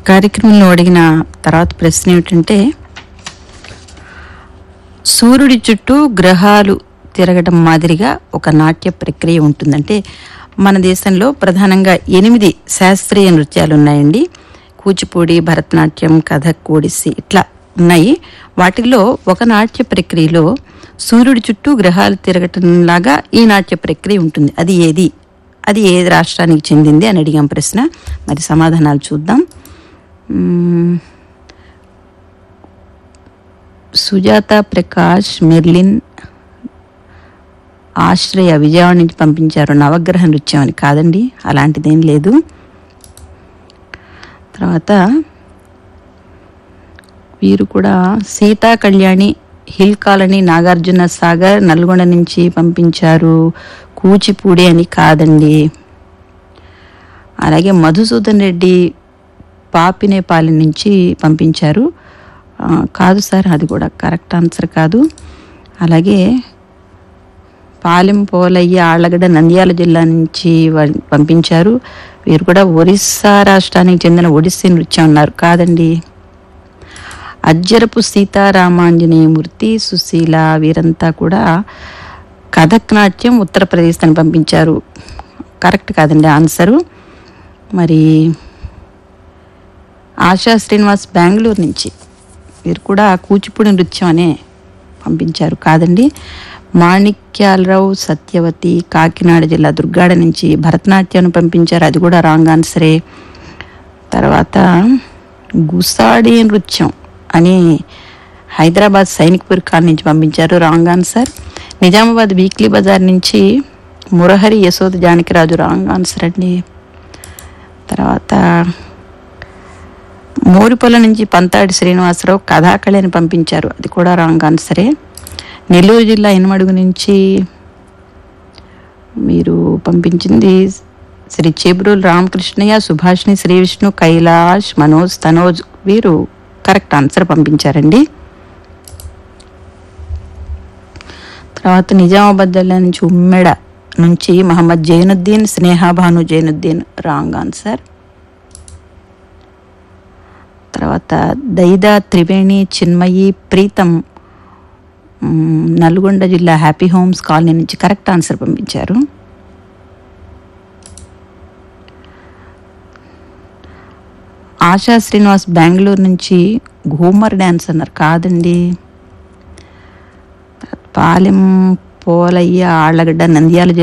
కార్యక్రమంలో అడిగిన తర్వాత ప్రశ్న ఏమిటంటే సూర్యుడి చుట్టూ గ్రహాలు తిరగడం మాదిరిగా ఒక నాట్య ప్రక్రియ ఉంటుందంటే మన దేశంలో ప్రధానంగా ఎనిమిది శాస్త్రీయ నృత్యాలు ఉన్నాయండి కూచిపూడి భరతనాట్యం కథక్ ఒడిస్సీ ఇట్లా ఉన్నాయి వాటిల్లో ఒక నాట్య ప్రక్రియలో సూర్యుడి చుట్టూ గ్రహాలు తిరగటం లాగా ఈ నాట్య ప్రక్రియ ఉంటుంది అది ఏది అది ఏ రాష్ట్రానికి చెందింది అని అడిగాం ప్రశ్న మరి సమాధానాలు చూద్దాం మ్మ్. సుజాత ప్రకాష్ మెర్లిన్ ఆశ్రయ విజయవాడ నుంచి పంపించారు నవగ్రహ నృత్యం అని కాదండి అలాంటిదేం లేదు తర్వాత వీరు కూడా సీతా కళ్యాణి హిల్ కాలనీ నాగార్జున సాగర్ నల్గొండ నుంచి పంపించారు కూచిపూడి అని కాదండి అలాగే మధుసూదన్ రెడ్డి పాపినేపాలెం నుంచి పంపించారు ఆ, కాదు సార్ అది కూడా కరెక్ట్ ఆన్సర్ కాదు అలాగే పాలెం పోలయ్య ఆళ్ళగడ్డ నంద్యాల జిల్లా నుంచి వా- పంపించారు వీరు కూడా ఒరిస్సా రాష్ట్రానికి చెందిన ఒడిస్సీ నృత్యం ఉన్నారు కాదండి అజ్జరపు సీతారామాంజనేయమూర్తి సుశీల వీరంతా కూడా కథక్ నాట్యం ఉత్తరప్రదేశ్ అని పంపించారు కరెక్ట్ కాదండి ఆన్సరు మరి ఆశా శ్రీనివాస్ బెంగళూరు నుంచి వీరు కూడా కూచిపూడి నృత్యం అనే పంపించారు కాదండి మాణిక్యాలరావు సత్యవతి కాకినాడ జిల్లా దుర్గాడ నుంచి భరతనాట్యాన్ని పంపించారు అది కూడా రాంగ్ ఆన్సరే తర్వాత గుసాడి నృత్యం అని హైదరాబాద్ సైనిక్పూర్ ఖాన్ నుంచి పంపించారు రాంగ్ ఆన్సర్ నిజామాబాద్ వీక్లీ బజార్ నుంచి మురహరి యశోద్ జానకిరాజు రాంగ్ ఆన్సర్ అండి తర్వాత మోరిపొల నుంచి పంతాడి శ్రీనివాసరావు కథాకళి అని పంపించారు అది కూడా రాంగ్ ఆన్సరే నెల్లూరు జిల్లా ఇనమడుగు నుంచి మీరు పంపించింది శ్రీ చేబ్రూల్ రామకృష్ణయ్య సుభాష్ని శ్రీ విష్ణు కైలాష్ మనోజ్ తనోజ్ వీరు కరెక్ట్ ఆన్సర్ పంపించారండి తర్వాత నిజామాబాద్ జిల్లా నుంచి ఉమ్మెడ నుంచి మహమ్మద్ జైనుద్దీన్ స్నేహాభాను జైనుద్దీన్ రాంగ్ ఆన్సర్ తర్వాత దైదా త్రివేణి చిన్మయి ప్రీతం మ్, నల్గొండ జిల్లా హ్యాపీ హోమ్స్ కాలనీ నుంచి కరెక్ట్ ఆన్సర్ పంపించారు ఆశా శ్రీనివాస్ బెంగళూరు నుంచి ఘూమర్ డ్యాన్స్ అన్నారు కాదండి పాలెం పోలయ్య ఆళ్ళగడ్డ నంద్యాల జిల్లా